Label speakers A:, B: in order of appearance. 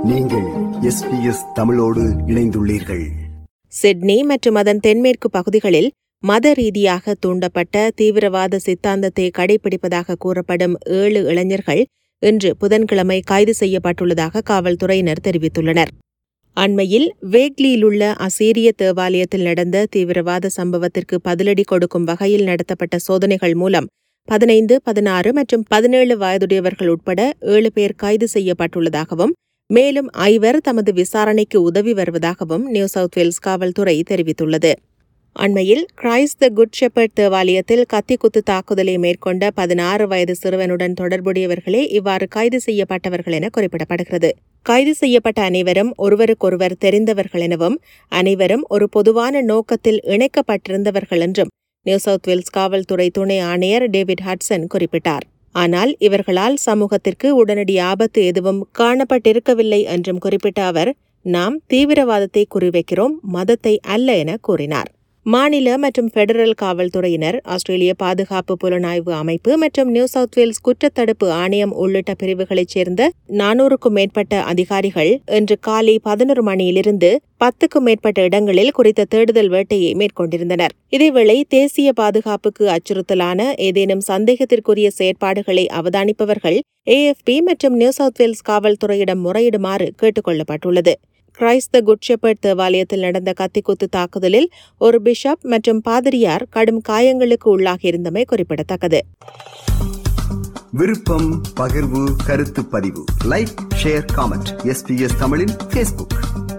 A: நீங்கள் எஸ்பிஎஸ் தமிழோடு இணைந்துள்ளீர்கள்
B: சிட்னி மற்றும் அதன் தென்மேற்கு பகுதிகளில் மத ரீதியாக தூண்டப்பட்ட தீவிரவாத சித்தாந்தத்தை கடைபிடிப்பதாக கூறப்படும் ஏழு இளைஞர்கள் இன்று புதன்கிழமை கைது செய்யப்பட்டுள்ளதாக காவல்துறையினர் தெரிவித்துள்ளனர் அண்மையில் வேக்லியிலுள்ள அசீரிய தேவாலயத்தில் நடந்த தீவிரவாத சம்பவத்திற்கு பதிலடி கொடுக்கும் வகையில் நடத்தப்பட்ட சோதனைகள் மூலம் பதினைந்து பதினாறு மற்றும் பதினேழு வயதுடையவர்கள் உட்பட ஏழு பேர் கைது செய்யப்பட்டுள்ளதாகவும் மேலும் ஐவர் தமது விசாரணைக்கு உதவி வருவதாகவும் நியூ சவுத் வேல்ஸ் காவல்துறை தெரிவித்துள்ளது அண்மையில் கிரைஸ்ட் த குட் ஷெப்பர்ட் தேவாலயத்தில் கத்திக்குத்து தாக்குதலை மேற்கொண்ட பதினாறு வயது சிறுவனுடன் தொடர்புடையவர்களே இவ்வாறு கைது செய்யப்பட்டவர்கள் என குறிப்பிடப்படுகிறது கைது செய்யப்பட்ட அனைவரும் ஒருவருக்கொருவர் தெரிந்தவர்கள் எனவும் அனைவரும் ஒரு பொதுவான நோக்கத்தில் இணைக்கப்பட்டிருந்தவர்கள் என்றும் நியூ சவுத் வேல்ஸ் காவல்துறை துணை ஆணையர் டேவிட் ஹட்சன் குறிப்பிட்டார் ஆனால் இவர்களால் சமூகத்திற்கு உடனடி ஆபத்து எதுவும் காணப்பட்டிருக்கவில்லை என்றும் குறிப்பிட்ட அவர் நாம் தீவிரவாதத்தை குறிவைக்கிறோம் மதத்தை அல்ல என கூறினார் மாநில மற்றும் பெடரல் காவல்துறையினர் ஆஸ்திரேலிய பாதுகாப்பு புலனாய்வு அமைப்பு மற்றும் நியூ சவுத் வேல்ஸ் குற்றத்தடுப்பு ஆணையம் உள்ளிட்ட பிரிவுகளைச் சேர்ந்த நானூறுக்கும் மேற்பட்ட அதிகாரிகள் இன்று காலை பதினொரு மணியிலிருந்து பத்துக்கும் மேற்பட்ட இடங்களில் குறித்த தேடுதல் வேட்டையை மேற்கொண்டிருந்தனர் இதேவேளை தேசிய பாதுகாப்புக்கு அச்சுறுத்தலான ஏதேனும் சந்தேகத்திற்குரிய செயற்பாடுகளை அவதானிப்பவர்கள் ஏஎஃப்பி மற்றும் நியூ சவுத் வேல்ஸ் காவல்துறையிடம் முறையிடுமாறு கேட்டுக் கொள்ளப்பட்டுள்ளது கிரைஸ்ட் த குட் ஷெப்பர்ட் தேவாலயத்தில் நடந்த கத்திக்குத்து தாக்குதலில் ஒரு பிஷப் மற்றும் பாதிரியார் கடும் காயங்களுக்கு உள்ளாகியிருந்தமை குறிப்பிடத்தக்கது
A: விருப்பம் பகிர்வு கருத்து பதிவு லைக் ஷேர் காமெண்ட் எஸ்பிஎஸ் தமிழின் ஃபேஸ்புக்